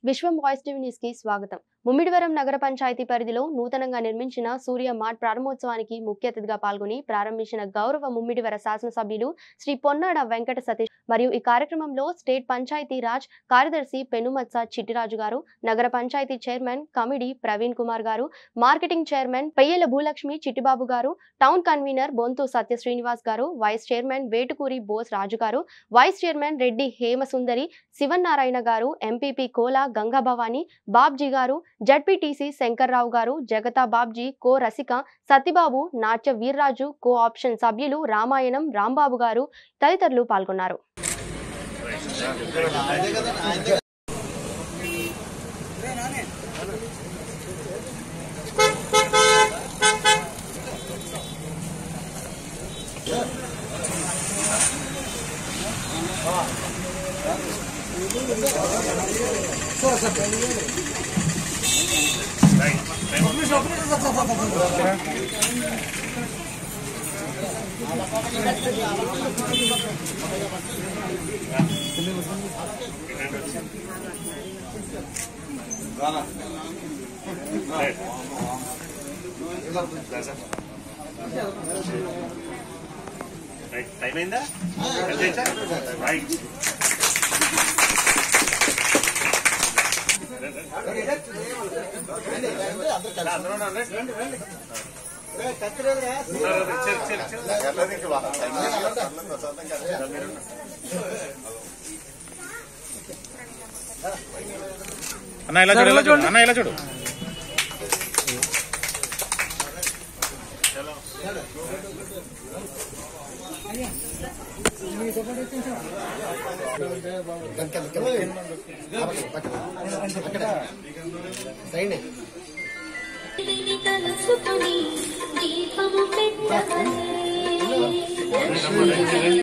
విశ్వం voice TV news కి స్వాగతం ముమ్మిడివరం నగర పంచాయతీ పరిధిలో నూతనంగా నిర్మించిన సూర్య మార్ట్ ప్రారంభోత్సవానికి ముఖ్య అతిథిగా పాల్గొని ప్రారంభించిన గౌరవ ముమ్మిడివర శాసనసభ్యులు శ్రీ పొన్నాడ వెంకట సతీష్ మరియు ఈ కార్యక్రమంలో స్టేట్ పంచాయతీ రాజ్ కార్యదర్శి పెనుమత్స చిట్టిరాజు గారు నగర panchayat chairman Kamidi Praveen Kumar garu marketing chairman Peyyala Bhulakshmi Chittibabu garu town convener Bonthu Satya Srinivas garu vice chairman Vetukuri Bose Raju garu vice chairman Reddy Hemasundari Sivannarayana garu MPP Kola Gangabhavani Babji గారు జడ్పీటీసీ శంకర్రావు గారు జగతా బాబ్జీ కో రసిక సత్యబాబు నాట్య వీర్రాజు కో ఆప్షన్ సభ్యులు రామాయణం రాంబాబు గారు తదితరులు పాల్గొన్నారు రైట్ టైం అయిందా రైట్ అన్న ఇలా చూడు ఇలా చూడు అన్న ఇలా చూడు తలుసుకొని దీపము పెట్టవలే